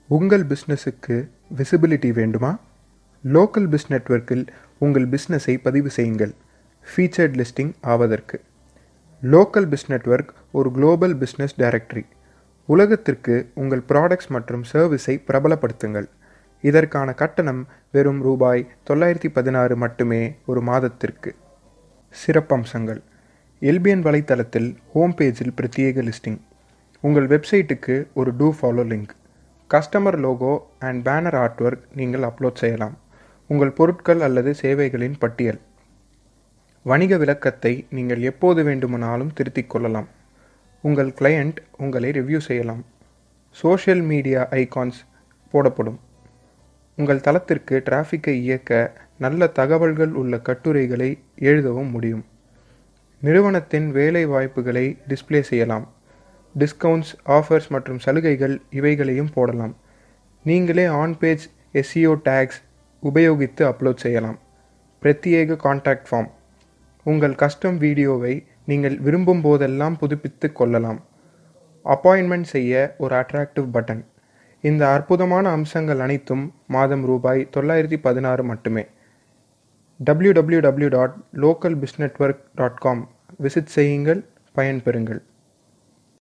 உங்கள் பிசினஸுக்கு விசிபிலிட்டி வேண்டுமா லோக்கல் பிஸ் நெட்வொர்க்கில் உங்கள் பிசினஸை பதிவு செய்யுங்கள் ஃபீச்சர்ட் லிஸ்டிங் ஆவதற்கு லோக்கல் பிஸ் நெட்வொர்க் ஒரு குளோபல் பிசினஸ் டைரக்டரி உலகத்திற்கு உங்கள் ப்ராடக்ட்ஸ் மற்றும் சர்வீஸை பிரபலப்படுத்துங்கள் இதற்கான கட்டணம் வெறும் ரூபாய் தொள்ளாயிரத்தி பதினாறு மட்டுமே ஒரு மாதத்திற்கு சிறப்பம்சங்கள் எல்பிஎன் வலைத்தளத்தில் ஹோம் பேஜில் பிரத்யேக லிஸ்டிங் உங்கள் வெப்சைட்டுக்கு ஒரு do follow link customer logo and banner artwork நீங்கள் அப்லோட் செய்யலாம் உங்கள் பொருட்கள் அல்லது சேவைகளின் பட்டியல் வணிக விளக்கத்தை நீங்கள் எப்போது வேண்டுமானாலும் திருத்திக் கொள்ளலாம் உங்கள் கிளையண்ட் உங்களை ரிவ்யூ செய்யலாம் சோஷியல் மீடியா ஐகான்ஸ் போடப்படும் உங்கள் தளத்திற்கு டிராஃபிக்கை இயக்க நல்ல தகவல்கள் உள்ள கட்டுரைகளை எழுதவும் முடியும் நிறுவனத்தின் வேலை வாய்ப்புகளை டிஸ்ப்ளே செய்யலாம் டிஸ்கவுண்ட்ஸ் ஆஃபர்ஸ் மற்றும் சலுகைகள் இவைகளையும் போடலாம் நீங்களே ஆன் பேஜ் எஸ்இஓ டேக்ஸ் உபயோகித்து அப்லோட் செய்யலாம் பிரத்யேக கான்டாக்ட் ஃபார்ம் உங்கள் கஸ்டம் வீடியோவை நீங்கள் விரும்பும் போதெல்லாம் புதுப்பித்து கொள்ளலாம் அப்பாயின்மெண்ட் செய்ய ஒரு அட்ராக்டிவ் பட்டன் இந்த அற்புதமான அம்சங்கள் அனைத்தும் மாதம் ரூபாய் தொள்ளாயிரத்தி பதினாறு மட்டுமே W W W dot local biz network dot com visit செய்யுங்கள் பயன்பெறுங்கள்